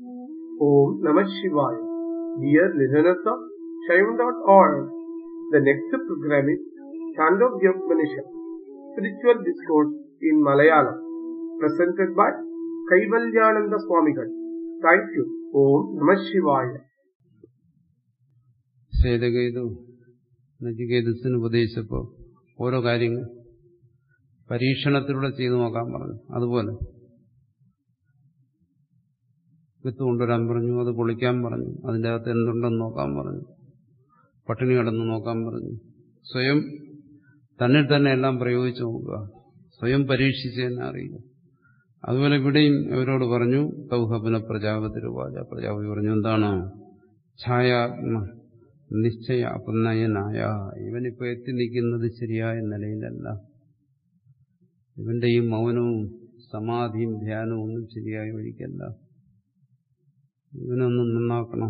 Om Namah Shivaya. Dear listeners of Shaivan.org, the next program is Chandogya Upanishad, Spiritual Discourse in Malayalam, presented by Kaivalyananda Swamigal. Thank you. Om Namah Shivaya. Shvetaketu നജികേതസിന് ഉപദേശിച്ചപ്പോൾ ഓരോ കാര്യങ്ങൾ പരീക്ഷണത്തിലൂടെ ചെയ്തു നോക്കാൻ പറഞ്ഞു അതുപോലെ വിത്ത് കൊണ്ടുവരാൻ പറഞ്ഞു അത് പൊളിക്കാൻ പറഞ്ഞു അതിൻ്റെ അകത്ത് എന്തുണ്ടെന്ന് നോക്കാൻ പറഞ്ഞു പട്ടിണി കിടന്ന് നോക്കാൻ പറഞ്ഞു സ്വയം തന്നിൽ തന്നെ എല്ലാം പ്രയോഗിച്ചു നോക്കുക സ്വയം പരീക്ഷിച്ച് തന്നെ അറിയുക അതുപോലെ ഇവിടെയും അവരോട് പറഞ്ഞു തൗഹബന പ്രജാപതി രൂപാച പ്രജാപതി പറഞ്ഞു എന്താണ് ഛായാത്മ നിശ്ചയ അപനയനായ ഇവനിപ്പോ എത്തി നിൽക്കുന്നത് ശരിയായ നിലയിലല്ല ഇവന്റെ ഈ മൗനവും സമാധിയും ധ്യാനവും ഒന്നും ശരിയായ വഴിക്കല്ല ഇവനൊന്നും നന്നാക്കണം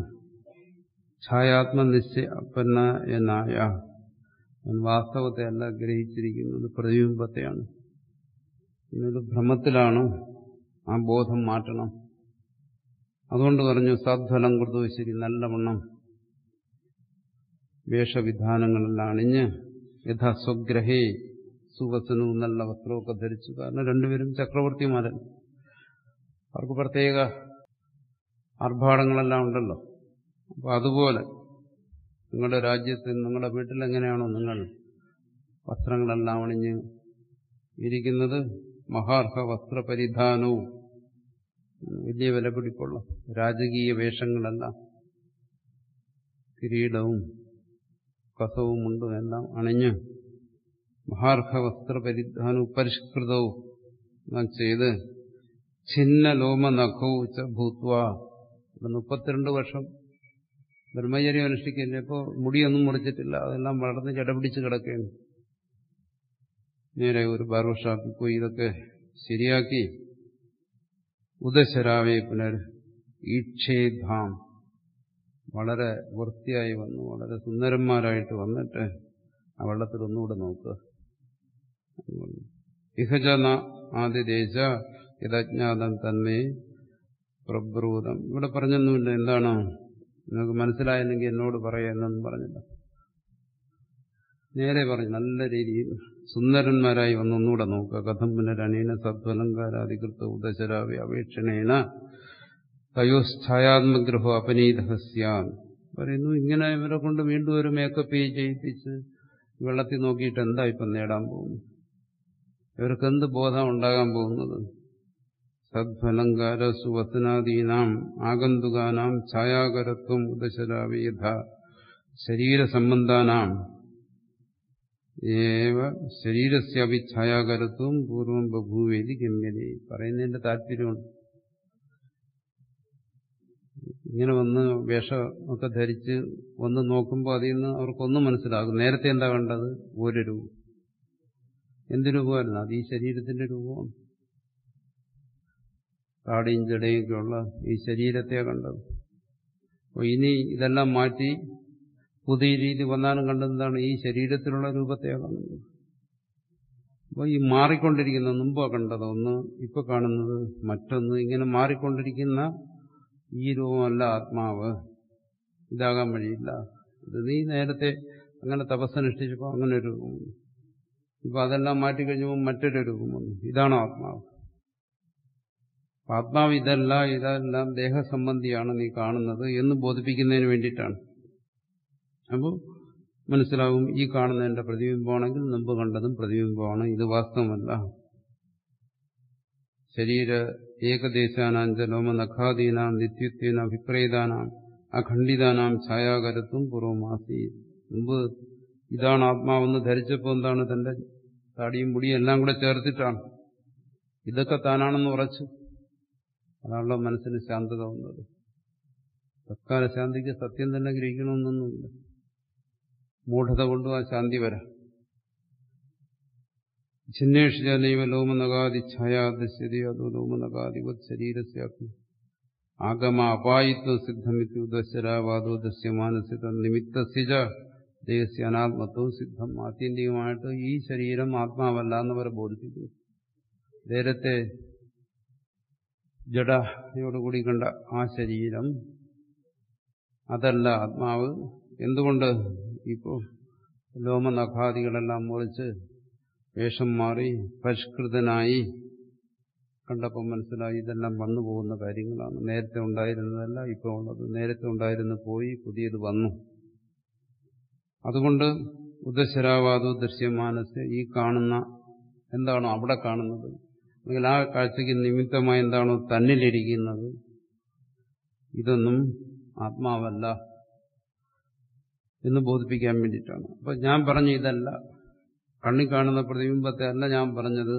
ഛായാത്മനിശ്ചയപ്പനായ അവൻ വാസ്തവത്തെ അല്ല ഗ്രഹിച്ചിരിക്കുന്നത് പ്രതിബിംബത്തെയാണ് ഇന്നത് ഭ്രമത്തിലാണ് ആ ബോധം മാറ്റണം അതുകൊണ്ട് പറഞ്ഞു സദ്ഫലം കൊടുത്തു ശരി നല്ലവണ്ണം വേഷവിധാനങ്ങളെല്ലാം അണിഞ്ഞ് യഥാ സ്വഗ്രഹേ സുവസനവും നല്ല വസ്ത്രമൊക്കെ ധരിച്ചു കാരണം രണ്ടുപേരും ചക്രവർത്തിമാരൻ അവർക്ക് പ്രത്യേക ആർഭാടങ്ങളെല്ലാം ഉണ്ടല്ലോ അപ്പൊ അതുപോലെ നിങ്ങളുടെ രാജ്യത്ത് നിങ്ങളുടെ വീട്ടിൽ എങ്ങനെയാണോ നിങ്ങൾ വസ്ത്രങ്ങളെല്ലാം അണിഞ്ഞ് ഇരിക്കുന്നത് മഹാർഹ വസ്ത്രപരിധാനവും വലിയ വിലപിടിപ്പുള്ള രാജകീയ വേഷങ്ങളെല്ലാം കിരീടവും കസവും മുണ്ടും എല്ലാം അണിഞ്ഞ് മഹാർഹ വസ്ത്രപരിധാനവും പരിഷ്കൃതവും എല്ലാം ചെയ്ത് ഛിന്ന ലോമ നഖവും ഭൂത്വ മുപ്പത്തിരണ്ട് വർഷം ബ്രഹ്മചര്യം അനുഷ്ഠിക്കില്ല ഇപ്പോൾ മുടിയൊന്നും മുറിച്ചിട്ടില്ല അതെല്ലാം വളർന്ന് ചടപിടിച്ച് കിടക്കുകയാണ് നേരെ ഒരു ബാർബർ ഷാപ്പിൽ പോയി ഇതൊക്കെ ശരിയാക്കി ഉദശരാവെ പുനർ ഈക്ഷേധാം വളരെ വൃത്തിയായി വന്നു വളരെ സുന്ദരന്മാരായിട്ട് വന്നിട്ട് ആ വെള്ളത്തിൽ ഒന്നുകൂടെ നോക്കുക ഇഹജ ആദിദേശ യഥജ്ഞാതം തന്മേ പ്രബ്രൂതം ഇവിടെ പറഞ്ഞൊന്നുമില്ല എന്താണ് നിങ്ങൾക്ക് മനസ്സിലായില്ലെങ്കിൽ എന്നോട് പറയാമെന്നൊന്നും പറഞ്ഞില്ല നേരെ പറഞ്ഞു നല്ല രീതിയിൽ സുന്ദരന്മാരായി വന്നൊന്നുകൂടെ നോക്കുക കഥം പുനരനീന സദ്വലങ്കാരാധികൃത ഉദശരാവി അപേക്ഷണേന തയോസ്ഥായാത്മഗ്രഹോ അപനീതഹസ്യാൻ പറയുന്നു ഇങ്ങനെ ഇവരെ കൊണ്ട് വീണ്ടും ഒരു മേക്കപ്പ് ചെയ്യിപ്പിച്ച് വെള്ളത്തിൽ നോക്കിയിട്ട് എന്താ ഇപ്പം നേടാൻ പോകുന്നു ഇവർക്ക് എന്ത് ബോധം ഉണ്ടാകാൻ പോകുന്നത് സദ്ഫലങ്കാര സുവസനാദീനാം ആഗന്തുകാനാം ഛായാകരത്വം ഉദശരാവി യഥ ശരീരസംബന്ധാനാം ഏവ ശരീരസ്യാപി ഛായാകരത്വം പൂർവം ബഭൂവേദി ഗമ്യതേ പറയുന്നതിന്റെ താല്പര്യമുണ്ട് ഇങ്ങനെ വന്ന് വേഷമൊക്കെ ധരിച്ച് വന്ന് നോക്കുമ്പോൾ അതിൽ നിന്ന് അവർക്കൊന്നും മനസ്സിലാകും നേരത്തെ എന്താ കണ്ടത് ഒരു രൂപം എന്ത് രൂപമായിരുന്നു അത് ഈ ശരീരത്തിന്റെ രൂപമാണ് താടിയും ജടയൊക്കെ ഉള്ള ഈ ശരീരത്തെ കണ്ടത് അപ്പോൾ ഇനി ഇതെല്ലാം മാറ്റി പുതിയ രീതി വന്നാലും കണ്ടെന്താണ് ഈ ശരീരത്തിലുള്ള രൂപത്തെയാണ് കാണുന്നത് അപ്പോൾ ഈ മാറിക്കൊണ്ടിരിക്കുന്ന മുമ്പോ കണ്ടത് ഒന്ന് ഇപ്പൊ കാണുന്നത് മറ്റൊന്ന് ഇങ്ങനെ മാറിക്കൊണ്ടിരിക്കുന്ന ഈ രൂപമല്ല ആത്മാവ് ഇതാകാൻ വഴിയില്ല ഇത് നീ നേരത്തെ അങ്ങനെ തപസ്സനുഷ്ഠിച്ചപ്പോൾ അങ്ങനെ ഒരു രൂപം വന്നു ഇപ്പൊ അതെല്ലാം മാറ്റിക്കഴിഞ്ഞപ്പോൾ മറ്റൊരു രൂപം വന്നു ഇതാണ് ആത്മാവ് ആത്മാവ് ഇതല്ല ഇതെല്ലാം ദേഹസംബന്ധിയാണ് നീ കാണുന്നത് എന്ന് ബോധിപ്പിക്കുന്നതിന് വേണ്ടിയിട്ടാണ് അപ്പോൾ മനസ്സിലാവും ഈ കാണുന്നതിന്റെ പ്രതിബിംബമാണെങ്കിൽ മുമ്പ് കണ്ടതും പ്രതിബിംബമാണ് ഇത് വാസ്തവമല്ല ശരീര ഏകദേശാനാഞ്ച ലോമ നഖാദീനാം നിത്യത്വേന അഭിപ്രേതാനാം അഖണ്ഡിതാനാം ഛായാകരത്വം പൂർവമാസി മുമ്പ് ഇതാണ് ആത്മാവെന്ന് ധരിച്ചപ്പോൾ എന്താണ് തന്റെ താടിയും മുടിയും എല്ലാം കൂടെ ചേർത്തിട്ടാണ് ഇതൊക്കെ താനാണെന്ന് ഉറച്ചു അതാണല്ലോ മനസ്സിന് ശാന്തത വന്നത് തത്കാല ശാന്തിക്ക് സത്യം തന്നെ ഗ്രഹിക്കണമെന്നൊന്നുമില്ല മൂഢത കൊണ്ടും ആ ശാന്തി വരാം ഛിന്നേഷിജനൈവ ലോമനകാതി ഛായാദശ്യതി അതോ ലോമനകാതിവത് ശരീരസ്യാത്മ ആഗമ അപായിത്വ സിദ്ധമിത്യുദശരാവാദോ ദസ്യമാനസിത നിമിത്തസ്യജ ദേഹസ്യ അനാത്മത്വം സിദ്ധം ആത്യന്തികമായിട്ട് ഈ ശരീരം ആത്മാവല്ല എന്നവരെ ബോധിപ്പിക്കുന്നു നേരത്തെ ജഡയോടുകൂടി കണ്ട ആ ശരീരം അതല്ല ആത്മാവ് എന്തുകൊണ്ട് ഇപ്പോൾ ലോമനഖാദികളെല്ലാം മുറിച്ച് വേഷം മാറി പരിഷ്കൃതനായി കണ്ടപ്പോൾ മനസ്സിലായി ഇതെല്ലാം വന്നു പോകുന്ന കാര്യങ്ങളാണ് നേരത്തെ ഉണ്ടായിരുന്നതല്ല ഇപ്പോൾ ഉള്ളത് നേരത്തെ ഉണ്ടായിരുന്ന പോയി പുതിയത് വന്നു അതുകൊണ്ട് ഉദശരാവാദോ ദൃശ്യമാനസ് ഈ കാണുന്ന എന്താണോ അവിടെ കാണുന്നത് അല്ലെങ്കിൽ ആ കാഴ്ചയ്ക്ക് നിമിത്തമായി എന്താണോ തന്നിലിരിക്കുന്നത് ഇതൊന്നും ആത്മാവല്ല എന്ന് ബോധിപ്പിക്കാൻ വേണ്ടിയിട്ടാണ് അപ്പൊ ഞാൻ പറഞ്ഞ ഇതല്ല കണ്ണി കാണുന്ന പ്രതിബിംബത്തെ അല്ല ഞാൻ പറഞ്ഞത്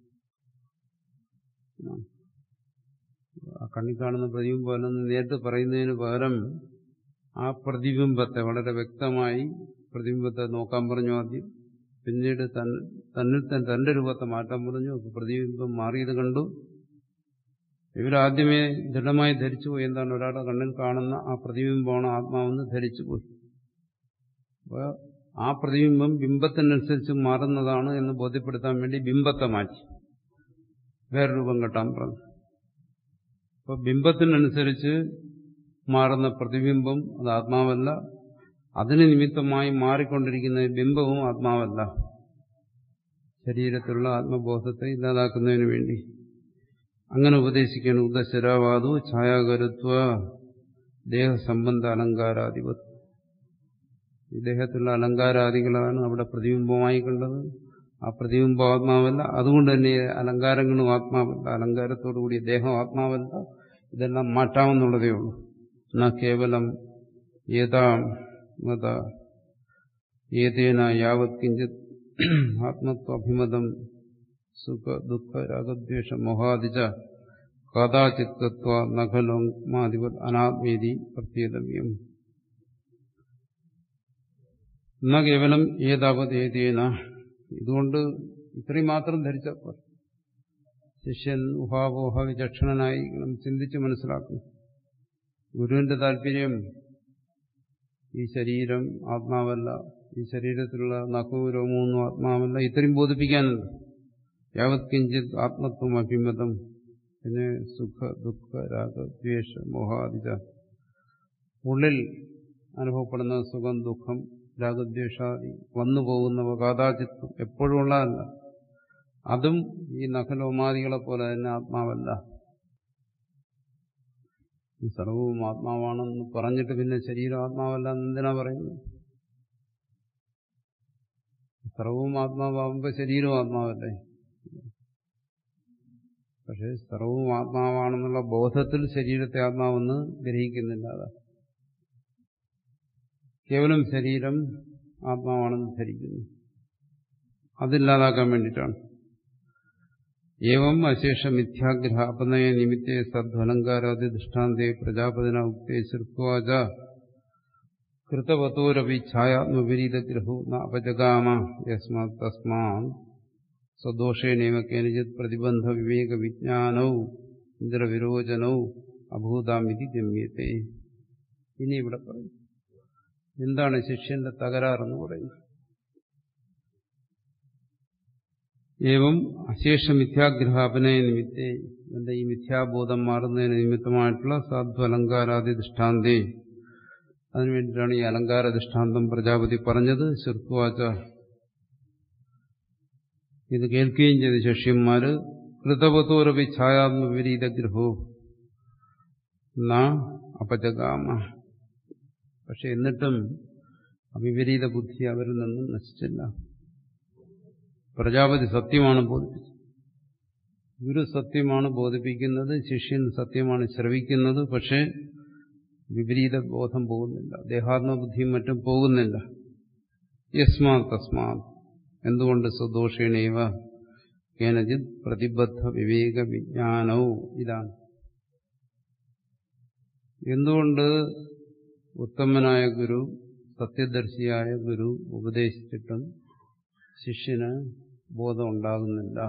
ആ കണ്ണി കാണുന്ന പ്രതിബിംബം അല്ലെന്ന് നേരിട്ട് പറയുന്നതിന് പകരം ആ പ്രതിബിംബത്തെ വളരെ വ്യക്തമായി പ്രതിബിംബത്തെ നോക്കാൻ പറഞ്ഞു ആദ്യം പിന്നീട് തന്നിൽ തന്നെ തന്റെ രൂപത്തെ മാറ്റാൻ പറഞ്ഞു പ്രതിബിംബം മാറിയത് കണ്ടു ഇവരാദ്യമേ ദൃഢമായി ധരിച്ചുപോയി എന്താണ് ഒരാളുടെ കണ്ണിൽ കാണുന്ന ആ പ്രതിബിംബമാണ് ആത്മാവെന്ന് ധരിച്ചുപോയി അപ്പോൾ ആ പ്രതിബിംബം ബിംബത്തിനനുസരിച്ച് മാറുന്നതാണ് എന്ന് ബോധ്യപ്പെടുത്താൻ വേണ്ടി ബിംബത്തെ മാറ്റി വേറെ രൂപം കെട്ടാൻ പറഞ്ഞു അപ്പോൾ ബിംബത്തിനനുസരിച്ച് മാറുന്ന പ്രതിബിംബം അത് ആത്മാവല്ല അതിന് നിമിത്തമായി മാറിക്കൊണ്ടിരിക്കുന്ന ബിംബവും ആത്മാവല്ല ശരീരത്തിലുള്ള ആത്മബോധത്തെ ഇല്ലാതാക്കുന്നതിന് വേണ്ടി അങ്ങനെ ഉപദേശിക്കണം ഉദശരാവാതു ഛായാകരുത്വ ദേഹസംബന്ധ അലങ്കാരാധിപത്യം ഈ ദേഹത്തിലുള്ള അലങ്കാരാദികളാണ് അവിടെ പ്രതിബിംബമായി കണ്ടത് ആ പ്രതിബിംബം ആത്മാവല്ല അതുകൊണ്ട് തന്നെ അലങ്കാരങ്ങളും ആത്മാവല്ല അലങ്കാരത്തോടുകൂടിയ ദേഹം ആത്മാവല്ല ഇതെല്ലാം മാറ്റാമെന്നുള്ളതേ ഉള്ളൂ എന്നാ കേവലം ഏതാം മത ഏതേന യാവത് കിഞ്ചിത് ആത്മത്വഭിമതം സുഖ ദുഃഖ രാഗദ്വേഷ മോഹാദിച്ച കഥാചിത്വ നഖലോമാധിപത് അനാത്മീതി പ്രത്യേകവ്യം എന്ന കേവലം ഏതാവത് ഏതേന ഇതുകൊണ്ട് ഇത്രയും മാത്രം ധരിച്ചപ്പോൾ ശിഷ്യൻ ഉഹാപോഹ വിചക്ഷണനായി ചിന്തിച്ച് മനസ്സിലാക്കും ഗുരുവിന്റെ താല്പര്യം ഈ ശരീരം ആത്മാവല്ല ഈ ശരീരത്തിലുള്ള നഖവും രോമവും ആത്മാവല്ല ഇത്രയും ബോധിപ്പിക്കാനുണ്ട് യാവത് കിഞ്ചിത് ആത്മത്വം അഭിമതം പിന്നെ സുഖ ദുഃഖ രാഗ ദ്വേഷ മോഹാദിജ ഉള്ളിൽ അനുഭവപ്പെടുന്ന സുഖം ദുഃഖം രാഗദ്വേഷാദി വന്നു പോകുന്നവ കാതാചിത്വം എപ്പോഴും ഉള്ളതല്ല അതും ഈ നഖലോമാദികളെ പോലെ തന്നെ ആത്മാവല്ല സർവവും ആത്മാവാണെന്ന് പറഞ്ഞിട്ട് പിന്നെ ശരീരം ആത്മാവല്ല എന്തിനാ പറയുന്നത് സർവവും ആത്മാവാകുമ്പോൾ ശരീരവും ആത്മാവല്ലേ പക്ഷെ സർവവും ആത്മാവാണെന്നുള്ള ബോധത്തിൽ ശരീരത്തെ ആത്മാവെന്ന് ഗ്രഹിക്കുന്നില്ല അതാ കേവലം ശരീരം ആത്മാവാണെന്ന് ധരിക്കുന്നു അതില്ലാതാക്കാൻ വേണ്ടിയിട്ടാണ് ഏവം അശേഷ മിഥ്യാഗ്രഹ അപനയ നിമിത്തേ സദ്വലങ്കാരാദി ദൃഷ്ടാന്തേ പ്രജാപതിന ഉക്തേ ശ്രുത്വാച കൃതവതോരപി ഛായാത്മവിരീതഗ്രഹോ ന അപജഗാമ യസ്മാത് തസ്മാത് സ്വദോഷേണേവ കേനചിത് പ്രതിബന്ധ വിവേക വിജ്ഞാനൗ ഇന്ദ്രവിരോചനൗ അഭൂതാമിതി ഗമ്യത്തെ ഇനി ഇവിടെ പറയും എന്താണ് ശിഷ്യന്റെ തകരാറെന്ന് പറയുന്നത് ഏവം അശേഷ മിഥ്യാഗ്രഹാപനയ നിമിത്തേ എന്റെ ഈ മിഥ്യാബോധം മാറുന്നതിന് നിമിത്തമായിട്ടുള്ള സാധു അലങ്കാരാദി ദൃഷ്ടാന്തേ അതിനുവേണ്ടിയിട്ടാണ് ഈ അലങ്കാര ദൃഷ്ടാന്തം പ്രജാപതി പറഞ്ഞത് ശ്രുത്വാച ഇത് കേൾക്കുകയും ചെയ്ത ശിഷ്യന്മാര് കൃതവതോരവി ഛായാത്മവിപരീതഗ്രഹോ ന അപജഗാമ പക്ഷെ എന്നിട്ടും അവിപരീത ബുദ്ധി അവരിൽ നിന്നും നശിച്ചില്ല പ്രജാപതി സത്യമാണ് ബോധിപ്പിച്ചത് ഗുരു സത്യമാണ് ബോധിപ്പിക്കുന്നത് ശിഷ്യൻ സത്യമാണ് ശ്രവിക്കുന്നത് പക്ഷേ വിപരീത ബോധം പോകുന്നില്ല ദേഹാത്മബുദ്ധിയും മറ്റും പോകുന്നില്ല യസ്മാ തസ്മാ എന്തുകൊണ്ട് സ്വദോഷേണേവ കേനജിത് പ്രതിബദ്ധ വിവേക വിജ്ഞാനവും ഇതാണ് എന്തുകൊണ്ട് ഉത്തമനായ ഗുരു സത്യദർശിയായ ഗുരു ഉപദേശിച്ചിട്ടും ശിഷ്യന് ബോധം ഉണ്ടാകുന്നില്ല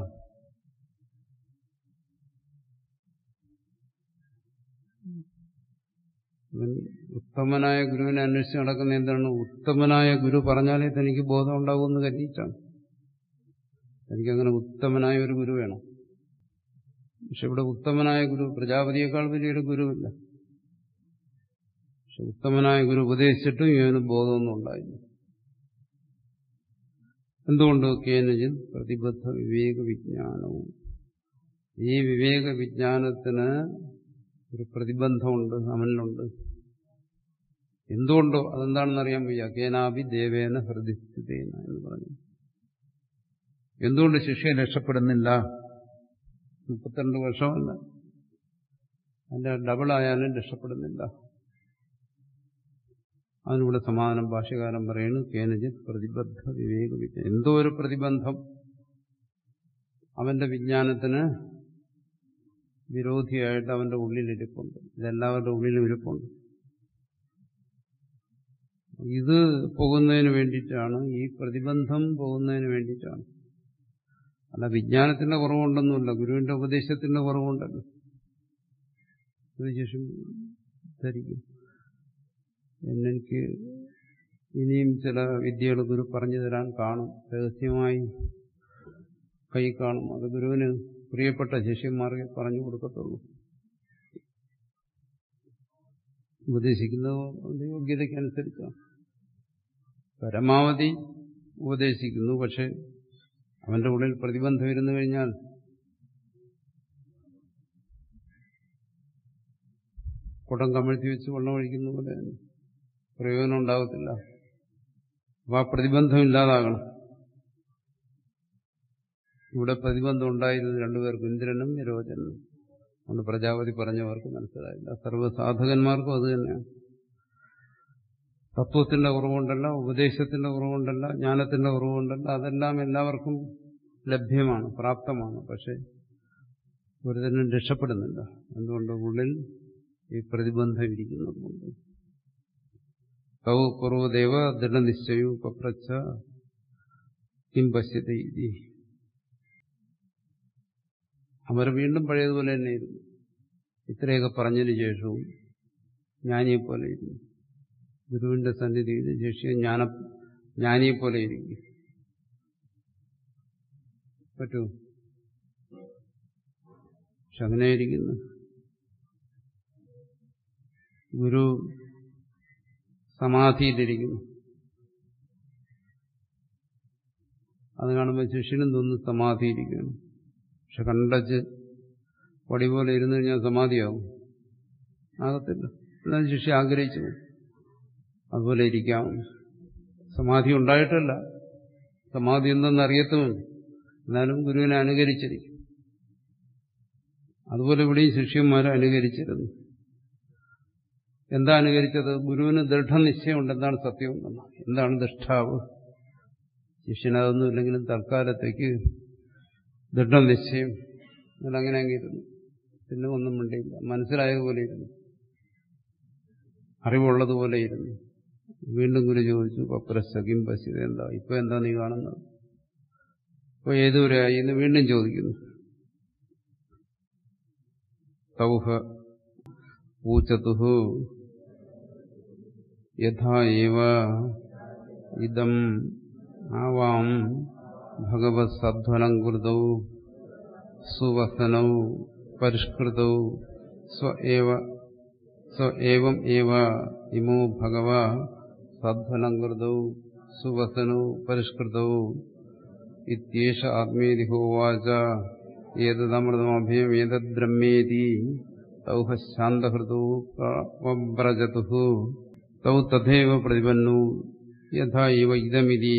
ഉത്തമനായ ഗുരുവിനെ അന്വേഷിച്ച് നടക്കുന്ന എന്താണ് ഉത്തമനായ ഗുരു പറഞ്ഞാലേ തനിക്ക് ബോധം ഉണ്ടാകുമെന്ന് കരുതിയിട്ടാണ് എനിക്കങ്ങനെ ഉത്തമനായ ഒരു ഗുരു വേണം പക്ഷെ ഇവിടെ ഉത്തമനായ ഗുരു പ്രജാപതിയേക്കാൾ വലിയൊരു ഗുരുവില്ല പക്ഷെ ഉത്തമനായ ഗുരു ഉപദേശിച്ചിട്ടും ഇവന് ബോധമൊന്നും ഉണ്ടായില്ല എന്തുകൊണ്ട് കേനജിൻ പ്രതിബദ്ധ വിവേക വിജ്ഞാനവും ഈ വിവേക വിജ്ഞാനത്തിന് ഒരു പ്രതിബന്ധമുണ്ട് അവനിലുണ്ട് എന്തുകൊണ്ടോ അതെന്താണെന്ന് അറിയാൻ വയ്യ കേനാഭി ദേവേന ഹൃദയസ്ഥിതേന എന്ന് പറഞ്ഞു എന്തുകൊണ്ട് ശിഷ്യ രക്ഷപ്പെടുന്നില്ല മുപ്പത്തിരണ്ട് വർഷമല്ല അതിന്റെ ഡബിൾ ആയാലും രക്ഷപ്പെടുന്നില്ല അതിനിവിടെ സമാധാനം ഭാഷ്യകാരൻ പറയുന്നു കേനജിത് പ്രതിബദ്ധ വിവേക വിജ്ഞാനം എന്തോ ഒരു പ്രതിബന്ധം അവന്റെ വിജ്ഞാനത്തിന് വിരോധിയായിട്ട് അവന്റെ ഉള്ളിലിരിപ്പുണ്ട് ഇതെല്ലാവരുടെ ഉള്ളിലും ഇരിപ്പുണ്ട് ഇത് പോകുന്നതിന് വേണ്ടിയിട്ടാണ് ഈ പ്രതിബന്ധം പോകുന്നതിന് വേണ്ടിയിട്ടാണ് അല്ല വിജ്ഞാനത്തിന്റെ കുറവുണ്ടെന്നുമില്ല ഗുരുവിന്റെ ഉപദേശത്തിന്റെ കുറവുണ്ടല്ലോ ശേഷം ധരിക്കും എന്നെനിക്ക് ഇനിയും ചില വിദ്യകൾ ഗുരു പറഞ്ഞു തരാൻ കാണും രഹസ്യമായി കൈ കാണും അത് ഗുരുവിന് പ്രിയപ്പെട്ട ശിഷ്യന്മാർക്ക് പറഞ്ഞു കൊടുക്കത്തുള്ളൂ ഉപദേശിക്കുന്നത് യോഗ്യതയ്ക്കനുസരിച്ചാണ് പരമാവധി ഉപദേശിക്കുന്നു പക്ഷെ അവന്റെ ഉള്ളിൽ പ്രതിബന്ധം ഇരുന്നു കഴിഞ്ഞാൽ കുടം കമഴ്ത്തി വെച്ച് വെള്ളം ഒഴിക്കുന്ന പോലെ പ്രയോജനം ഉണ്ടാകത്തില്ല അപ്പൊ ആ പ്രതിബന്ധം ഇല്ലാതാകണം ഇവിടെ പ്രതിബന്ധം ഉണ്ടായിരുന്നു രണ്ടുപേർക്കും ഇന്ദ്രനും നിരോചനും അതുകൊണ്ട് പ്രജാപതി പറഞ്ഞവർക്ക് മനസ്സിലായില്ല സർവ്വസാധകന്മാർക്കും അത് തന്നെയാണ് തത്വത്തിന്റെ കുറവുണ്ടല്ല ഉപദേശത്തിന്റെ കുറവുണ്ടല്ല ജ്ഞാനത്തിന്റെ കുറവുണ്ടല്ല അതെല്ലാം എല്ലാവർക്കും ലഭ്യമാണ് പ്രാപ്തമാണ് പക്ഷെ ഒരുതരം രക്ഷപ്പെടുന്നില്ല എന്തുകൊണ്ട് ഉള്ളിൽ ഈ പ്രതിബന്ധം ഇരിക്കുന്നതുകൊണ്ട് തൗ പൂർവദേവ ദൃഢനിശ്ചയു പപ്രച്ച കിം പശ്യത ഇതി അവർ വീണ്ടും പഴയതുപോലെ തന്നെ ഇരുന്നു ഇത്രയൊക്കെ പറഞ്ഞതിന് ശേഷവും ജ്ഞാനിയെപ്പോലെ ഇരുന്നു ഗുരുവിന്റെ സന്നിധിയിൽ ശിഷ്യ ജ്ഞാന ജ്ഞാനിയെപ്പോലെ ഇരിക്കും പറ്റൂ പക്ഷെ അങ്ങനെ ഇരിക്കുന്നു ഗുരു സമാധിയിലിരിക്കുന്നു അത് കാണുമ്പോൾ ശിഷ്യനും തോന്നുന്നു സമാധിയിരിക്കുകയാണ് പക്ഷെ കണ്ടച്ച് പൊടി പോലെ ഇരുന്നു കഴിഞ്ഞാൽ സമാധിയാവും ആകത്തില്ല എന്നാൽ ശിഷ്യ ആഗ്രഹിച്ചു അതുപോലെ ഇരിക്കാം സമാധി ഉണ്ടായിട്ടല്ല സമാധി എന്തെന്ന് അറിയത്തുമില്ല എന്നാലും ഗുരുവിനെ അനുകരിച്ചിരിക്കും അതുപോലെ ഇവിടെയും ശിഷ്യന്മാരെ അനുകരിച്ചിരുന്നു എന്താ അനുകരിച്ചത് ഗുരുവിന് ദൃഢനിശ്ചയമുണ്ട് എന്താണ് സത്യം എന്താണ് ദൃഷ്ടാവ് ശിഷ്യനതൊന്നും ഇല്ലെങ്കിലും തൽക്കാലത്തേക്ക് ദൃഢനിശ്ചയം എന്നാൽ അങ്ങനെ അങ്ങിരുന്നു പിന്നെ ഒന്നും മിണ്ടിയില്ല മനസ്സിലായതുപോലെ ഇരുന്നു അറിവുള്ളതുപോലെ ഇരുന്നു വീണ്ടും ഗുരു ചോദിച്ചു പപ്രസഖിം പശ്യത എന്താ ഇപ്പൊ എന്താ നീ കാണുന്നത് ഇപ്പൊ ഏതുവരെയായി എന്ന് വീണ്ടും ചോദിക്കുന്നു തൗഹ ഊച്ചതുഹു യഥാ ഏവ ഇതം ആവാം ഭഗവത് സധ്വനം കൃതൗ സുവസനൗ പരിഷ്കൃതൗ സ്വ ഏവ സ്വ ഏവം ഏവ ഇമോ ഭഗവ സധ്വനം കൃതൗ സുവസനൗ പരിഷ്കൃതൗ ഇത്യേഷ ആത്മേതി ഹോവാച ഏതമൃതമഭയം ഏതദ്ബ്രഹ്മേതി തൗഹ ശാന്തഹൃതൗ പ്രവ്രജതു തൗ തഥൈവ പ്രതിപന്നു യഥാ ഇവ ഇതമിതി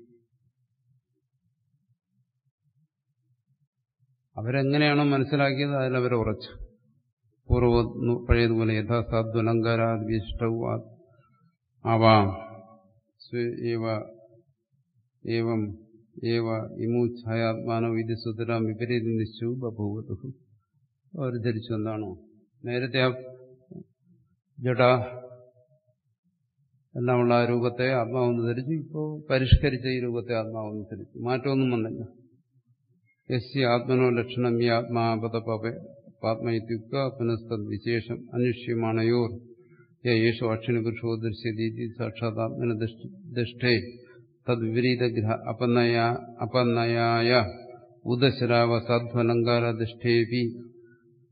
അവരെങ്ങനെയാണോ മനസ്സിലാക്കിയത് അതിലവർ ഉറച്ചു പൂർവ്വ പഴയതുപോലെ യഥാസാധ്വലങ്കാരാദിഷ്ടൗ ആവാം ഏവ ഏവം ഏവ ഇമു ഛായാത്മാനോ ഇത് സുതരാം വിപരീത നിശ്ചു ബഭൂവതു അവർ ധരിച്ചു എന്താണോ നേരത്തെ ആ ജഡ എല്ലാമുള്ള ആ രൂപത്തെ ആത്മാവെന്ന് ധരിച്ചു ഇപ്പോൾ പരിഷ്കരിച്ച ഈ രൂപത്തെ ആത്മാവെന്ന് ധരിച്ചു മാറ്റമൊന്നും വന്നില്ല യസ്യ ആത്മനോ ലക്ഷണം ഈ ആത്മാപതപാത്മയുക്ത പുനസ്തദ് വിശേഷം അന്വേഷ്യമാണയോർ യേശു അക്ഷണി പുരുഷോ ദൃശ്യതീതി സാക്ഷാത് ആത്മന ദൃഷ്ടേ തദ്വിപരീതഗ്രഹ അപനയ അപനയായ ഉദശരാവ സാധ്വലങ്കാരദിഷ്ടേപി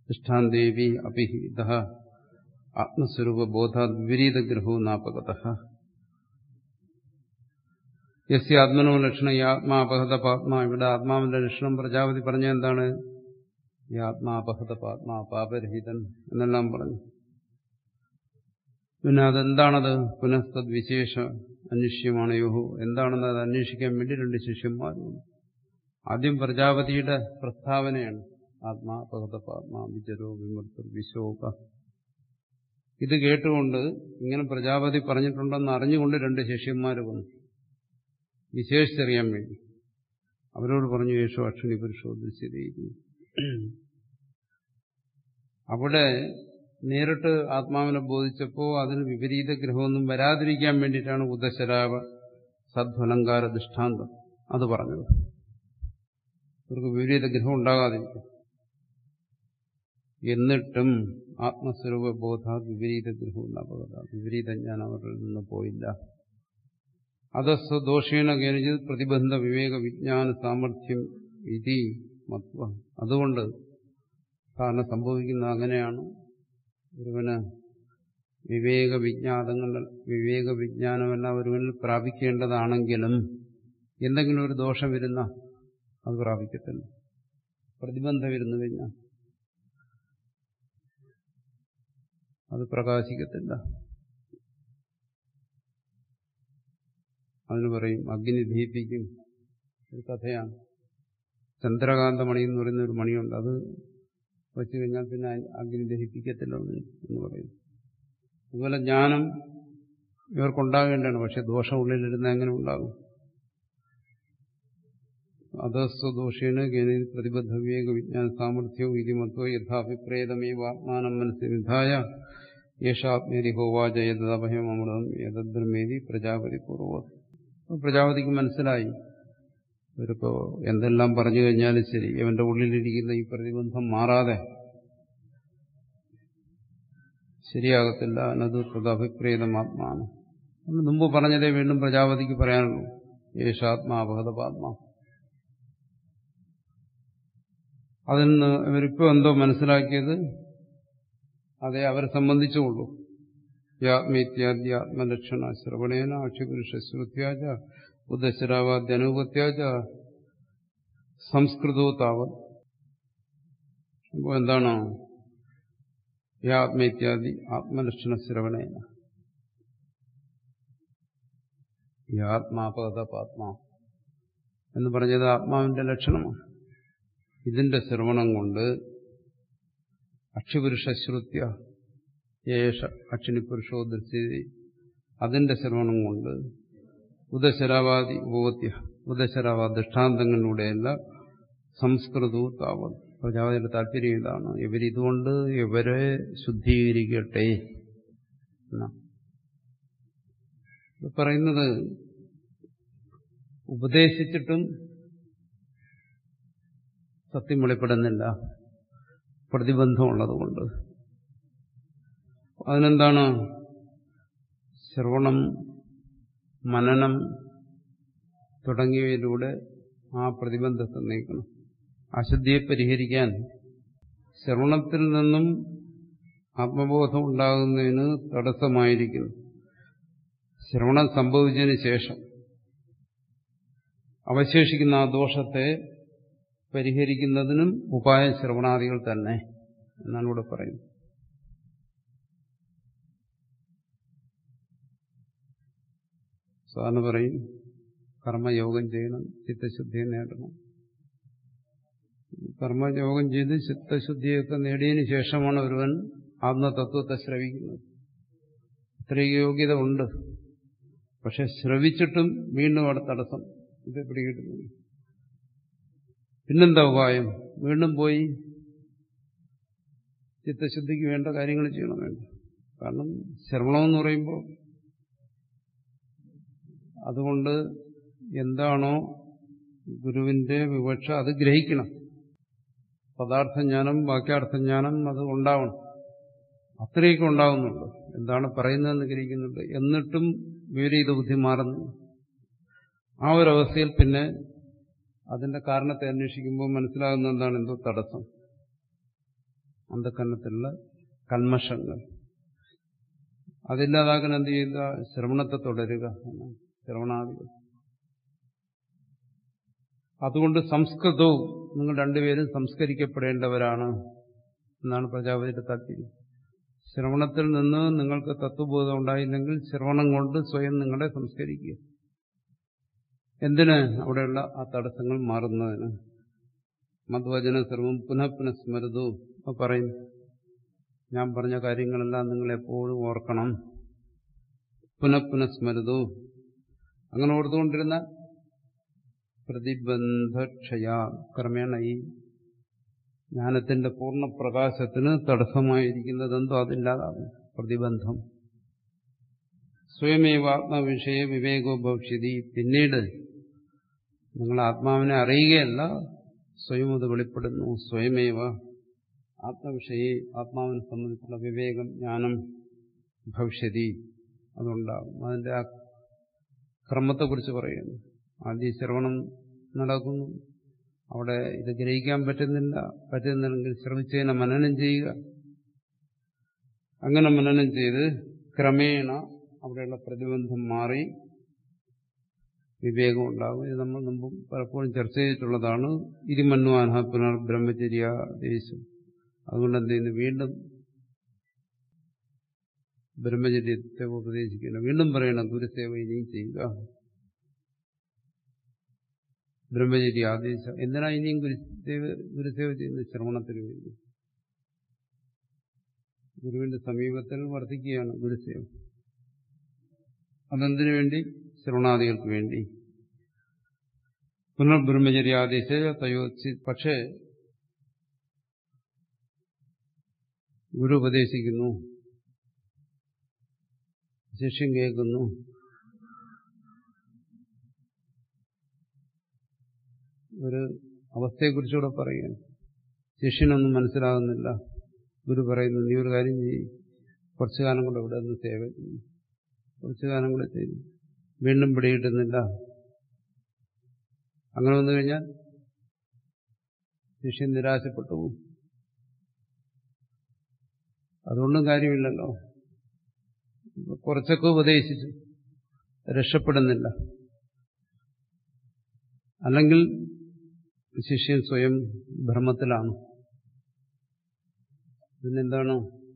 ദൃഷ്ടാന്തേവി അപിഹിത ആത്മസ്വരൂപബോധാത് വിപരീതഗ്രഹോ നാപകത യസ്യ ആത്മനോ ലക്ഷണം ഈ ആത്മാപഹത പാത്മ ഇവിടെ ആത്മാവിന്റെ ലക്ഷണം പ്രജാപതി പറഞ്ഞ എന്താണ് ഈ ആത്മാപഹത പാത്മ പാപരഹിതൻ എന്നെല്ലാം പറഞ്ഞു പിന്നെ അതെന്താണത് പുനഃസ്തദ് വിശേഷ അന്വേഷ്യമാണ് യോഹോ എന്താണെന്ന് അത് അന്വേഷിക്കാൻ വേണ്ടി രണ്ട് ശിഷ്യന്മാരുണ്ട് ആദ്യം പ്രജാപതിയുടെ പ്രസ്താവനയാണ് ആത്മാ പഹതപാത്മാ വിചരോ വിമർത്തർ വിശോക ഇത് കേട്ടുകൊണ്ട് ഇങ്ങനെ പ്രജാപതി പറഞ്ഞിട്ടുണ്ടെന്ന് അറിഞ്ഞുകൊണ്ട് രണ്ട് ശിഷ്യന്മാർ വന്നു വിശേഷിച്ചറിയാൻ വേണ്ടി അവരോട് പറഞ്ഞു യേശോ അക്ഷണി പുരുഷോ ദൃശ്യതയിരിക്കുന്നു അവിടെ നേരിട്ട് ആത്മാവിനെ ബോധിച്ചപ്പോൾ അതിന് വിപരീത ഗ്രഹമൊന്നും വരാതിരിക്കാൻ വേണ്ടിയിട്ടാണ് ഉദശരാവ സദ്ഫലങ്കാര ദൃഷ്ടാന്തം അത് പറഞ്ഞത് അവർക്ക് വിപരീത ഗ്രഹം ഉണ്ടാകാതിരിക്കും എന്നിട്ടും ആത്മസ്വരൂപ ബോധ വിപരീത ഗ്രഹം ഉണ്ടാകുക വിപരീത ജ്ഞാനം അവരിൽ നിന്ന് പോയില്ല അതസ്വ ദോഷേണ കേനിച്ചത് പ്രതിബന്ധ വിവേക വിജ്ഞാന സാമർഥ്യം ഇതി മത്വ അതുകൊണ്ട് സാധാരണ സംഭവിക്കുന്ന അങ്ങനെയാണ് ഒരുവന് വിവേക വിജ്ഞാതങ്ങൾ വിവേക വിജ്ഞാനമെല്ലാം ഒരുവനിൽ പ്രാപിക്കേണ്ടതാണെങ്കിലും എന്തെങ്കിലും ഒരു ദോഷം വരുന്ന അത് പ്രാപിക്കത്തില്ല പ്രതിബന്ധം വരുന്നു കഴിഞ്ഞാൽ അത് പ്രകാശിക്കത്തില്ല അതിന് പറയും അഗ്നി ദീപിക്കും ഒരു കഥയാണ് ചന്ദ്രകാന്ത മണി എന്ന് പറയുന്ന ഒരു മണിയുണ്ട് അത് വെച്ചു കഴിഞ്ഞാൽ പിന്നെ അഗ്നി ദഹിപ്പിക്കത്തില്ല എന്ന് പറയും അതുപോലെ ജ്ഞാനം ഇവർക്കുണ്ടാകേണ്ടതാണ് പക്ഷെ ദോഷം ഉള്ളിലിരുന്ന് എങ്ങനെ ഉണ്ടാകും അധസ്വദോഷേണ കേന പ്രതിബദ്ധ വിവേക വിജ്ഞാന സാമർഥ്യവും ഇതിമത്വ യഥാഭിപ്രേതമേവ ആത്മാനം മനസ്സിൽ നിധായ യേശാത്മേരി ഹോവാച യഥഭയം അമൃതം യഥബ്രഹ്മേരി പ്രജാപതി പൂർവ്വം പ്രജാപതിക്ക് മനസ്സിലായി ഇവരിപ്പോ എന്തെല്ലാം പറഞ്ഞു കഴിഞ്ഞാലും ശരി ഇവന്റെ ഉള്ളിലിരിക്കുന്ന ഈ പ്രതിബന്ധം മാറാതെ ശരിയാകത്തില്ല എന്നത് തദഭിപ്രേതമാത്മാണ് നമ്മൾ മുമ്പ് പറഞ്ഞതേ വീണ്ടും പ്രജാപതിക്ക് പറയാനുള്ളൂ യേശാത്മാപഹതപാത്മാ അതിൽ നിന്ന് ഇവരിപ്പോ എന്തോ മനസ്സിലാക്കിയത് അതേ അവരെ സംബന്ധിച്ചുള്ളൂ യാത്മേത്യാദ്യ ആത്മലക്ഷണ ശ്രവണേന അക്ഷിപുരുഷ ശ്രുത്യാച ഉദശരാവാദ്യനുപത്യാച സംസ്കൃതോ താവത് അപ്പോൾ എന്താണ് യാത്മേത്യാദി ആത്മലക്ഷണ ശ്രവണേന ഈ ആത്മാപകത പാത്മാ എന്ന് പറഞ്ഞത് ആത്മാവിന്റെ ലക്ഷണമാണ് ഇതിന്റെ ശ്രവണം കൊണ്ട് അക്ഷിപുരുഷ ശ്രുത്യ യേശ അക്ഷിണി പുരുഷോ ദൃശ്യതി അതിന്റെ ശ്രവണം കൊണ്ട് ഉദശരാവാദി ഉപവത്യ ഉദശരാവാ ദൃഷ്ടാന്തങ്ങളിലൂടെയല്ല സംസ്കൃതവും താവത് പ്രജാപതിയുടെ താല്പര്യം ഇതാണ് ഇവരിതുകൊണ്ട് ഇവരെ ശുദ്ധീകരിക്കട്ടെ പറയുന്നത് ഉപദേശിച്ചിട്ടും സത്യം വെളിപ്പെടുന്നില്ല പ്രതിബന്ധമുള്ളതുകൊണ്ട് അതിനെന്താണ് ശ്രവണം മനനം തുടങ്ങിയവയിലൂടെ ആ പ്രതിബന്ധത്തെ നീക്കണം അശുദ്ധിയെ പരിഹരിക്കാൻ ശ്രവണത്തിൽ നിന്നും ആത്മബോധം ഉണ്ടാകുന്നതിന് തടസ്സമായിരിക്കുന്നു ശ്രവണം സംഭവിച്ചതിന് ശേഷം അവശേഷിക്കുന്ന ആ ദോഷത്തെ പരിഹരിക്കുന്നതിനും ഉപായം ശ്രവണാദികൾ തന്നെ എന്നാണ് ഇവിടെ പറയുന്നത് സാധാരണ പറയും കർമ്മയോഗം ചെയ്യണം ചിത്തശുദ്ധിയെ നേടണം കർമ്മയോഗം ചെയ്ത് ചിത്തശുദ്ധിയൊക്കെ നേടിയതിനു ശേഷമാണ് ഒരുവൻ ആത്മതത്വത്തെ ശ്രവിക്കുന്നത് ഇത്രയും യോഗ്യത ഉണ്ട് പക്ഷെ ശ്രവിച്ചിട്ടും വീണ്ടും അവിടെ തടസ്സം ഇത് പിടികിട്ടുന്നു പിന്നെന്താ ഉപായം വീണ്ടും പോയി ചിത്തശുദ്ധിക്ക് വേണ്ട കാര്യങ്ങൾ ചെയ്യണം വേണ്ട കാരണം ശ്രവണമെന്ന് പറയുമ്പോൾ അതുകൊണ്ട് എന്താണോ ഗുരുവിന്റെ വിവക്ഷ അത് ഗ്രഹിക്കണം പദാർത്ഥജ്ഞാനം വാക്യാർത്ഥജ്ഞാനം അത് ഉണ്ടാവണം അത്രയൊക്കെ ഉണ്ടാകുന്നുണ്ട് എന്താണ് പറയുന്നതെന്ന് ഗ്രഹിക്കുന്നുണ്ട് എന്നിട്ടും വിപരീത ബുദ്ധി മാറുന്നു ആ ഒരു അവസ്ഥയിൽ പിന്നെ അതിന്റെ കാരണത്തെ അന്വേഷിക്കുമ്പോൾ മനസ്സിലാകുന്ന എന്താണ് എന്തോ തടസ്സം അന്ധക്കരണത്തിലുള്ള കന്മഷങ്ങൾ അതില്ലാതാക്കാൻ എന്ത് ചെയ്യുക ശ്രവണത്തെ തുടരുക എന്നാണ് ശ്രവണാദികൾ അതുകൊണ്ട് സംസ്കൃതവും നിങ്ങൾ രണ്ടുപേരും സംസ്കരിക്കപ്പെടേണ്ടവരാണ് എന്നാണ് പ്രജാപതിയുടെ താല്പര്യം ശ്രവണത്തിൽ നിന്ന് നിങ്ങൾക്ക് തത്വബോധം ഉണ്ടായില്ലെങ്കിൽ ശ്രവണം കൊണ്ട് സ്വയം നിങ്ങളെ സംസ്കരിക്കുക എന്തിന് അവിടെയുള്ള ആ തടസ്സങ്ങൾ മാറുന്നതിന് മധ്വചന സർവം പുനഃ പുനഃ സ്മരുതു പറയും ഞാൻ പറഞ്ഞ കാര്യങ്ങളെല്ലാം നിങ്ങൾ എപ്പോഴും ഓർക്കണം പുനഃ പുനഃ സ്മരുതു അങ്ങനെ ഓർത്തുകൊണ്ടിരുന്ന പ്രതിബന്ധക്ഷയ ക്രമേണ ഈ ജ്ഞാനത്തിന്റെ പൂർണ്ണ പ്രകാശത്തിന് തടസ്സമായിരിക്കുന്നതെന്തോ അതില്ലാതാകും പ്രതിബന്ധം സ്വയമേവ ആത്മവിഷയ വിവേകോ ഭവിഷ്യതി പിന്നീട് നിങ്ങൾ ആത്മാവിനെ അറിയുകയല്ല സ്വയം അത് വെളിപ്പെടുന്നു സ്വയമേവ ആത്മവിഷയെ ആത്മാവിനെ സംബന്ധിച്ചുള്ള വിവേകം ജ്ഞാനം ഭവിഷ്യതി അതുണ്ടാകും അതിന്റെ ആ ക്രമത്തെക്കുറിച്ച് പറയുന്നു ആദ്യം ശ്രവണം നടക്കുന്നു അവിടെ ഇത് ഗ്രഹിക്കാൻ പറ്റുന്നില്ല പറ്റുന്നില്ലെങ്കിൽ ശ്രമിച്ചതിനെ മനനം ചെയ്യുക അങ്ങനെ മനനം ചെയ്ത് ക്രമേണ അവിടെയുള്ള പ്രതിബന്ധം മാറി വിവേകം ഉണ്ടാകും ഇത് നമ്മൾ മുമ്പും പലപ്പോഴും ചർച്ച ചെയ്തിട്ടുള്ളതാണ് ഇരുമന്വാൻഹ പുനർ ബ്രഹ്മചര്യ ദേശം അതുകൊണ്ട് എന്ത് ചെയ്യുന്നു വീണ്ടും ബ്രഹ്മചര്യത്തെ ഉപദേശിക്കണം വീണ്ടും പറയണം ഗുരുസേവ ഇനിയും ചെയ്യുക ബ്രഹ്മചര്യ ആദേശം എന്തിനാ ഇനിയും ഗുരുസേവ ഗുരുസേവ ചെയ്യുന്നത് ശ്രവണത്തിന് വേണ്ടി ഗുരുവിന്റെ സമീപത്തിൽ വർദ്ധിക്കുകയാണ് ഗുരുസേവ അതെന്തിനു വേണ്ടി ശ്രവണാദികൾക്ക് വേണ്ടി പുനർബ്രഹ്മചര്യാദേശ തയോച്ചി പക്ഷേ ഗുരു ഉപദേശിക്കുന്നു ശിഷ്യം കേൾക്കുന്നു ഒരു അവസ്ഥയെക്കുറിച്ചുകൂടെ പറയുകയാണ് ശിഷ്യനൊന്നും മനസ്സിലാകുന്നില്ല ഗുരു പറയുന്നു നീ ഒരു കാര്യം ചെയ്യും കുറച്ചു കാലം കൂടെ ഇവിടെ നിന്ന് സേവ ചെയ്യും കുറച്ചു കാലം കൂടെ ചെയ്തു വീണ്ടും പിടികിട്ടുന്നില്ല അങ്ങനെ വന്നു കഴിഞ്ഞാൽ ശിഷ്യൻ നിരാശപ്പെട്ടു പോകും അതുകൊണ്ടും കാര്യമില്ലല്ലോ കുറച്ചൊക്കെ ഉപദേശിച്ചു രക്ഷപ്പെടുന്നില്ല അല്ലെങ്കിൽ ശിഷ്യൻ സ്വയം ഭ്രമത്തിലാണ് പിന്നെന്താണ്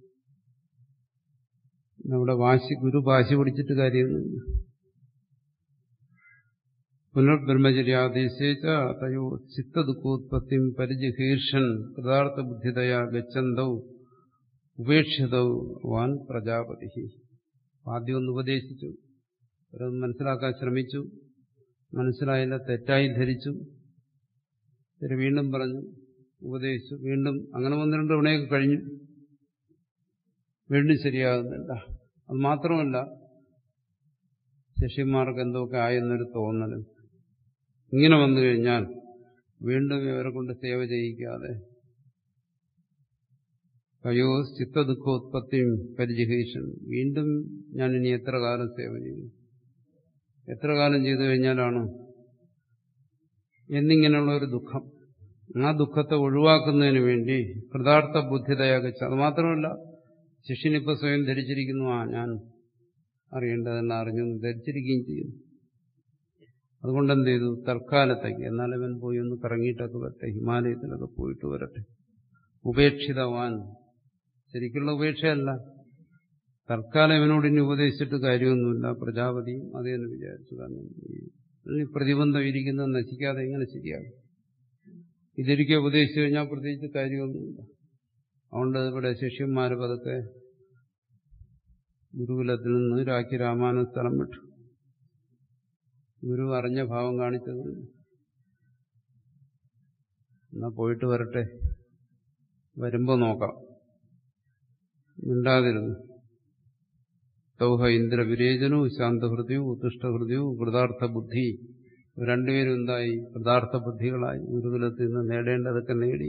നമ്മുടെ വാശി ഗുരു വാശി പിടിച്ചിട്ട് കാര്യമൊന്നുമില്ല പുനർബ്രഹ്മചര്യാദേശിച്ച തയോ ചിത്തദുഃഖോത്പത്തിയും പരിജിഹീർഷൻ കൃതാർത്ഥ ബുദ്ധിതയാ ഗച്ഛന്തൗ ഉപേക്ഷിതൗ വാൻ പ്രജാപതി ആദ്യം ഒന്ന് ഉപദേശിച്ചു അവരത് മനസ്സിലാക്കാൻ ശ്രമിച്ചു മനസ്സിലായില്ല തെറ്റായി ധരിച്ചു പിന്നെ വീണ്ടും പറഞ്ഞു ഉപദേശിച്ചു വീണ്ടും അങ്ങനെ ഒന്ന് രണ്ട് തവണയൊക്കെ കഴിഞ്ഞു വീണ്ടും ശരിയാകുന്നില്ല അത് മാത്രമല്ല ശിഷ്യന്മാർക്ക് എന്തൊക്കെ ആയെന്നൊരു തോന്നൽ ഇങ്ങനെ വന്നു കഴിഞ്ഞാൽ വീണ്ടും ഇവരെ കൊണ്ട് സേവ ചെയ്യിക്കാതെ അയ്യോ ചിത്തദുഃഖോത്പത്തിയും പരിചഹീഷൻ വീണ്ടും ഞാൻ ഇനി എത്ര കാലം സേവ ചെയ്യും എത്ര കാലം ചെയ്തു കഴിഞ്ഞാലാണ് എന്നിങ്ങനെയുള്ള ഒരു ദുഃഖം ആ ദുഃഖത്തെ ഒഴിവാക്കുന്നതിന് വേണ്ടി കൃതാർത്ഥ ബുദ്ധിതയാകച്ച അത് മാത്രമല്ല ശിഷ്യനിപ്പോൾ സ്വയം ധരിച്ചിരിക്കുന്നു ആ ഞാൻ അറിയേണ്ടതെന്ന് അറിഞ്ഞു ധരിച്ചിരിക്കുകയും ചെയ്യുന്നു അതുകൊണ്ട് എന്ത് ചെയ്തു തൽക്കാലത്തേക്ക് എന്നാൽ അവൻ പോയി ഒന്ന് കറങ്ങിയിട്ടൊക്കെ വരട്ടെ ഹിമാലയത്തിലൊക്കെ പോയിട്ട് വരട്ടെ ഉപേക്ഷിതവാൻ ശരിക്കുള്ള ഉപേക്ഷയല്ല തൽക്കാലം ഇവനോട് ഇനി ഉപദേശിച്ചിട്ട് കാര്യമൊന്നുമില്ല പ്രജാപതിയും അതേന്ന് വിചാരിച്ചു കാരണം ഈ പ്രതിബന്ധം ഇരിക്കുന്നത് നശിക്കാതെ എങ്ങനെ ശരിയാകും ഇതൊരിക്കൽ ഉപദേശിച്ചു കഴിഞ്ഞാൽ പ്രത്യേകിച്ച് കാര്യമൊന്നുമില്ല അതുകൊണ്ട് ഇവിടെ ശിഷ്യന്മാർ പതൊക്കെ ഗുരുകുലത്തിൽ നിന്ന് രാഖി രാമാനന്ദ സ്ഥലം വിട്ടു ഗുരു അറിഞ്ഞ ഭാവം കാണിച്ചത് എന്നാ പോയിട്ട് വരട്ടെ വരുമ്പോ നോക്കാം മിണ്ടാതിരുന്നു തൗഹ ഇന്ദ്രവിരേചനവും ശാന്തഹൃദയവും ഉത്തുഷ്ടഹൃദയവും കൃതാർത്ഥ ബുദ്ധി രണ്ടുപേരും എന്തായി കൃതാർത്ഥ ബുദ്ധികളായി ഗുരുകുലത്തിൽ നിന്ന് നേടേണ്ടതൊക്കെ നേടി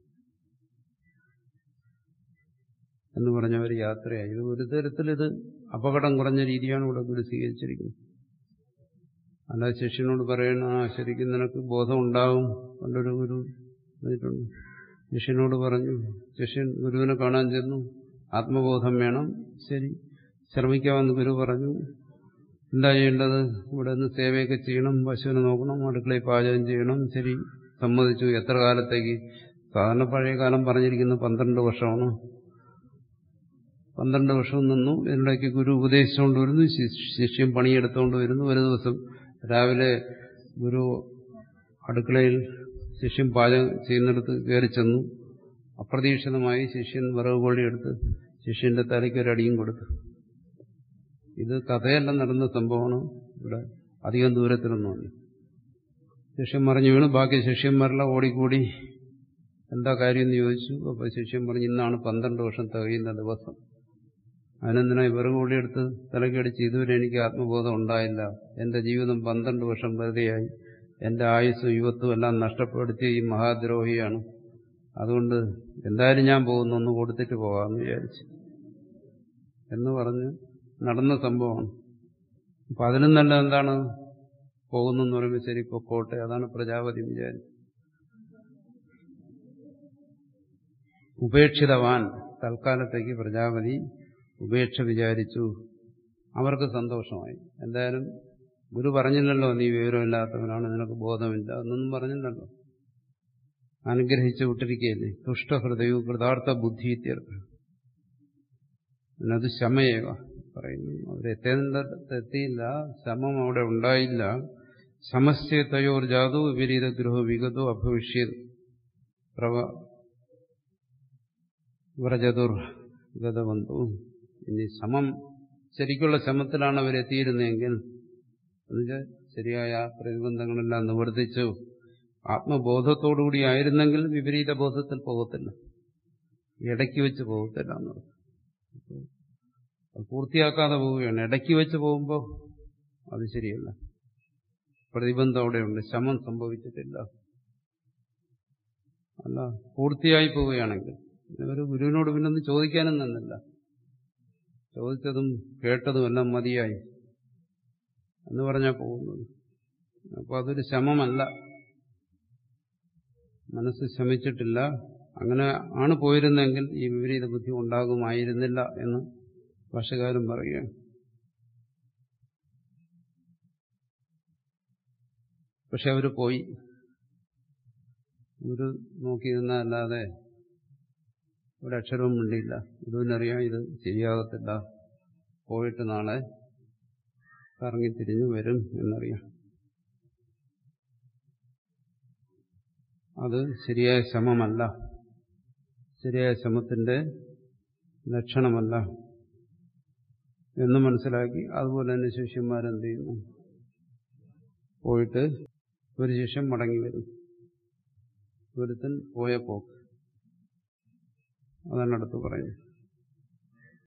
എന്ന് പറഞ്ഞവർ യാത്രയായി ഇത് ഒരു തരത്തിൽ ഇത് അപകടം കുറഞ്ഞ രീതിയാണ് ഇവിടെ ഗുരു സ്വീകരിച്ചിരിക്കുന്നത് അല്ലാതെ ശിഷ്യനോട് പറയണ ആ ശരിക്കും നിനക്ക് ബോധം ഉണ്ടാവും പണ്ടൊരു ഗുരു പറഞ്ഞിട്ടുണ്ട് ശിഷ്യനോട് പറഞ്ഞു ശിഷ്യൻ ഗുരുവിനെ കാണാൻ ചെന്നു ആത്മബോധം വേണം ശരി ശ്രമിക്കാമെന്ന് ഗുരു പറഞ്ഞു എന്താ ചെയ്യേണ്ടത് ഇവിടെ നിന്ന് സേവയൊക്കെ ചെയ്യണം പശുവിനെ നോക്കണം അടുക്കളയിൽ പാചകം ചെയ്യണം ശരി സമ്മതിച്ചു എത്ര കാലത്തേക്ക് സാധാരണ പഴയ കാലം പറഞ്ഞിരിക്കുന്നത് പന്ത്രണ്ട് വർഷമാണ് പന്ത്രണ്ട് വർഷം നിന്നു ഇതിനിടയ്ക്ക് ഗുരു ഉപദേശിച്ചുകൊണ്ട് വരുന്നു ശിഷ്യം പണിയെടുത്തുകൊണ്ട് വരുന്നു ഒരു ദിവസം രാവിലെ ഗുരു അടുക്കളയിൽ ശിഷ്യൻ പാചകം ചെയ്യുന്നിടത്ത് കയറി ചെന്നു അപ്രതീക്ഷിതമായി ശിഷ്യൻ വിറക് കൊള്ളിയെടുത്ത് ശിഷ്യന്റെ തലയ്ക്ക് ഒരു അടിയും കൊടുത്തു ഇത് കഥയല്ല നടന്ന സംഭവമാണ് ഇവിടെ അധികം ദൂരത്തിലൊന്നുമല്ല ശിഷ്യൻ മറിഞ്ഞു വീണു ബാക്കി ശിഷ്യന്മാരെല്ലാം ഓടിക്കൂടി എന്താ കാര്യം എന്ന് ചോദിച്ചു അപ്പോൾ ശിഷ്യൻ പറഞ്ഞു ഇന്നാണ് പന്ത്രണ്ട് വർഷം തികയുന്ന ദിവസം അതിനെന്തിനായി വിറക് കൂടിയെടുത്ത് തലക്കടിച്ച് ഇതുവരെ എനിക്ക് ആത്മബോധം ഉണ്ടായില്ല എന്റെ ജീവിതം പന്ത്രണ്ട് വർഷം വെറുതെയായി എന്റെ ആയുസ്സും യുവത്വം എല്ലാം നഷ്ടപ്പെടുത്തിയ ഈ മഹാദ്രോഹിയാണ് അതുകൊണ്ട് എന്തായാലും ഞാൻ പോകുന്നു ഒന്ന് കൊടുത്തിട്ട് പോകാമെന്ന് വിചാരിച്ചു എന്ന് പറഞ്ഞ് നടന്ന സംഭവമാണ് അപ്പൊ അതിനും നല്ല എന്താണ് പോകുന്നെന്ന് പറയുമ്പോൾ ശരി പൊക്കോട്ടെ അതാണ് പ്രജാപതി വിചാരിച്ചത് ഉപേക്ഷിതവാൻ തൽക്കാലത്തേക്ക് പ്രജാപതി ഉപേക്ഷ വിചാരിച്ചു അവർക്ക് സന്തോഷമായി എന്തായാലും ഗുരു പറഞ്ഞില്ലല്ലോ നീ വിവരമില്ലാത്തവനാണ് നിനക്ക് ബോധമില്ല എന്നൊന്നും പറഞ്ഞില്ലല്ലോ അനുഗ്രഹിച്ചു വിട്ടിരിക്കുകയല്ലേ തുഷ്ടഹൃദയവും കൃതാർത്ഥ ബുദ്ധി ഇത്യർത്ഥം അത് ശമയേവ പറയുന്നു അവരെത്തേണ്ടെത്തിയില്ല ശമം അവിടെ ഉണ്ടായില്ല സമസ്യതയോർ ജാതോ വിപരീത ഗൃഹ വിഗതോ അഭവിഷ്യത് പ്രവ വ്രജതുർ ഗതവന്തു ഇനി സമം ശരിക്കുള്ള ശമത്തിലാണ് അവരെത്തിയിരുന്നെങ്കിൽ എന്നുവെച്ചാൽ ശരിയായ പ്രതിബന്ധങ്ങളെല്ലാം നിവർത്തിച്ചു ആത്മബോധത്തോടുകൂടി ആയിരുന്നെങ്കിൽ വിപരീത ബോധത്തിൽ പോകത്തില്ല ഇടയ്ക്ക് വെച്ച് പോകത്തില്ല എന്നത് പൂർത്തിയാക്കാതെ പോവുകയാണ് ഇടയ്ക്ക് വെച്ച് പോകുമ്പോൾ അത് ശരിയല്ല പ്രതിബന്ധം അവിടെയുണ്ട് ശമം സംഭവിച്ചിട്ടില്ല അല്ല പൂർത്തിയായി പോവുകയാണെങ്കിൽ ഒരു ഗുരുവിനോട് പിന്നൊന്നും ചോദിക്കാനും തന്നില്ല ചോദിച്ചതും കേട്ടതും എല്ലാം മതിയായി എന്ന് പറഞ്ഞാൽ പോകുന്നത് അപ്പോൾ അതൊരു ശമമല്ല മനസ്സ് ശമിച്ചിട്ടില്ല അങ്ങനെ ആണ് പോയിരുന്നെങ്കിൽ ഈ വിപരീത ബുദ്ധി ഉണ്ടാകുമായിരുന്നില്ല എന്ന് ഭാഷകാരൻ പറയുകയാണ് പക്ഷെ അവർ പോയി ഗുരു നോക്കിയിരുന്നല്ലാതെ ഒരക്ഷരവും മിണ്ടിയില്ല ഗുരുവിനറിയാം ഇത് ശരിയാകത്തില്ല പോയിട്ട് നാളെ കറങ്ങി തിരിഞ്ഞു വരും എന്നറിയാം അത് ശരിയായ ശ്രമമല്ല ശരിയായ ശ്രമത്തിന്റെ ലക്ഷണമല്ല എന്ന് മനസ്സിലാക്കി അതുപോലെ തന്നെ ശിഷ്യന്മാരെന്ത് ചെയ്യുന്നു പോയിട്ട് ഒരു ശിഷ്യൻ മടങ്ങി വരും ഒരുത്തൻ പോയ പോക്ക് അതാണ് അടുത്ത് പറയുന്നത്